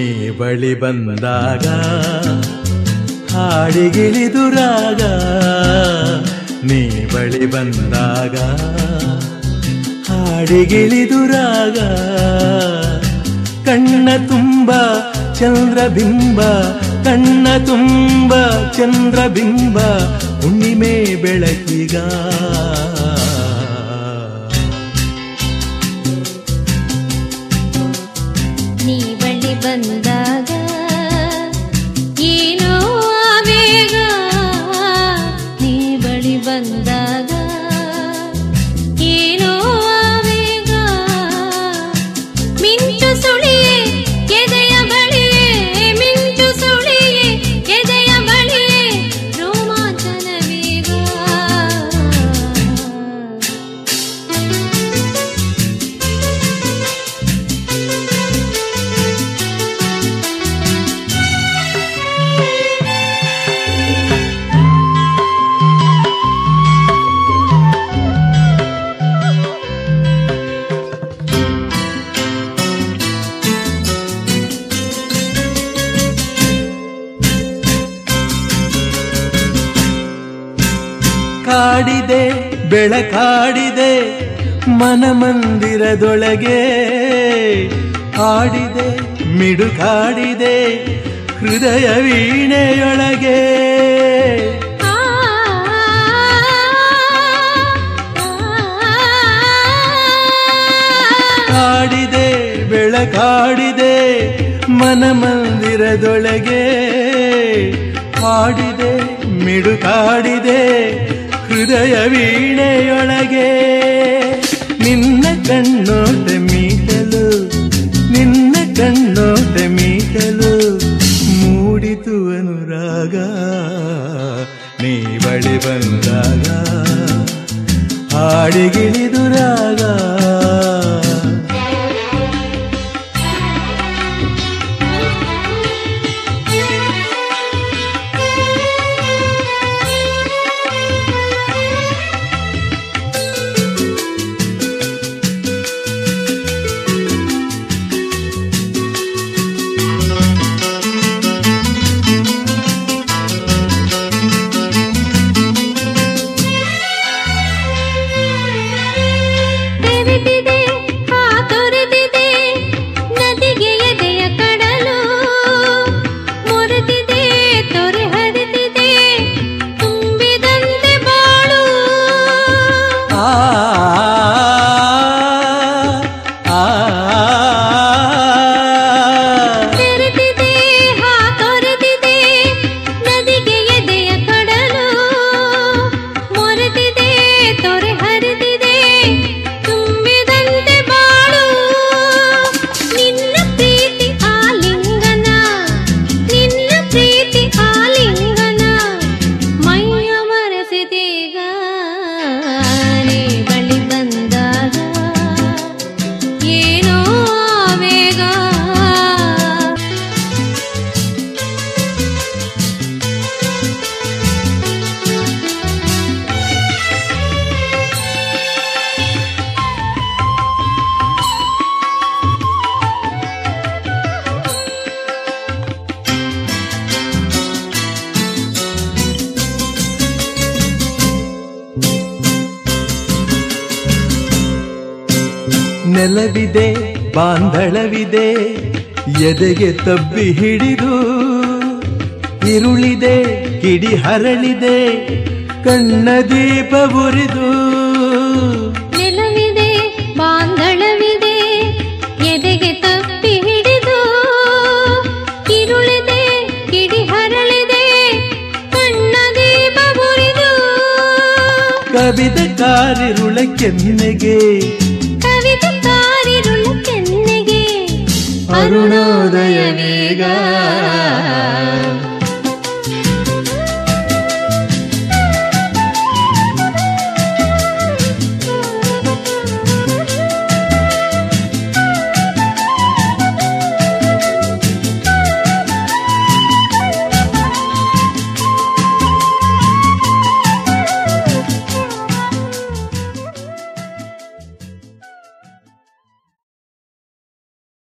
ನೀ ಬಳಿ ಬಂದಾಗ ಹಾಡಿಗಿಳಿದು ರಾಗ ನೀ ಬಳಿ ಬಂದಾಗ ಹಾಡಿಗಿಳಿದು ರಾಗ ಕಣ್ಣ ತುಂಬ ಚಂದ್ರಬಿಂಬ ಕಣ್ಣ ತುಂಬ ಚಂದ್ರಬಿಂಬ ಹುಣ್ಣಿಮೆ ಬೆಳಕಿಗ ನೀ ಬಳಿ ಬಂದಾಗ ಏನೋ ಆವೇಗ ನೀ ಬಳಿ ಬಂದಾಗ ಏನೋ ಆವೇಗ ಮಿಂಚು ಸುಳಿಯೇ ಎದೆಯ ಬಳಿಯೇ ಮಿಂಚು ಸುಳಿಯೇ ಎದೆಯ ಬಳಿಯೇ ರೋಮಾಂಚನ ವೇಗ ಕಾಡಿದೆ ಬೆಳಕಾಡಿದೆ ಮನಮಂದಿರದೊಳಗೆ ಹಾಡಿದೆ ಮಿಡುಕಾಡಿದೆ ಹೃದಯ ವೀಣೆಯೊಳಗೆ ಆ ಕಾಡಿದೆ ಬೆಳಕಾಡಿದೆ ಮನಮಂದಿರದೊಳಗೆ ಹಾಡಿದೆ ಮಿಡುಕಾಡಿದೆ ಹೃದಯ ವೀಣೆಯೊಳಗೆ ನಿನ್ನ ಕಣ್ಣೋಟ ಮೀಟಲು ನಿನ್ನ ಕಣ್ಣೋಟ ಮೀಟಲು ಮೂಡಿತು ಅನುರಾಗ ನೀ ಬಳಿ ಬಂದಾಗ ಹಾಡಿಗಿಳಿದು ರಾಗ ತೆರೆದಿದೆ ಆ ತೊರೆದಿದೆ ನದಿಗೆ ಎದೆಯ ಕಡಲು ಮುರಿದಿದೆ ತೊರೆ ಹರಿದಿದೆ ತುಂಬಿದಂತೆ ಬಾಳು ಆ ಆ, ತೆರೆದಿದೆ ಆ ತೊರೆದಿದೆ ನದಿಗೆ ಎದೆಯ ಕಡಲು ಮುರಿದಿದೆ ತೊರೆ ಹರಿದಿದೆ ತುಂಬಿದಂತೆ ಬಾಳು ನಿನ್ನ ಪ್ರೀತಿ ಆಲಿಂಗನ ನಿನ್ನ ಪ್ರೀತಿ ಆಲಿಂಗನ ಮೈಯ ಮರೆಸಿದೀಗ ನೀ ಬಳಿ ಬಂದಾಗ ಏನೋ ಆವೇಗ ನೆಲವಿದೆ ಬಾಂಧಳವಿದೆ ಎದೆಗೆ ತಬ್ಬಿ ಹಿಡಿದು ಇರುಳಿದೆ ಕಿಡಿ ಹರಳಿದೆ ಕಣ್ಣ ದೀಪ ಉರಿದು ನೆಲವಿದೆ ಬಾಂಧಳವಿದೆ ಎದೆಗೆ ತಪ್ಪಿ ಹಿಡಿದು ಇರುಳಿದೆ ಕಿಡಿ ಹರಳಿದೆ ಕಣ್ಣ ದೀಪ ಮುರಿದು ಕವಿದ ಕಾರಿರುಳ ಕೆನ್ನೆಗೆ ಕವಿತೆ ಕಾರಿರುಳ ಕೆನ್ನೆಗೆ ಅರುಣೋದಯ ವೇಗ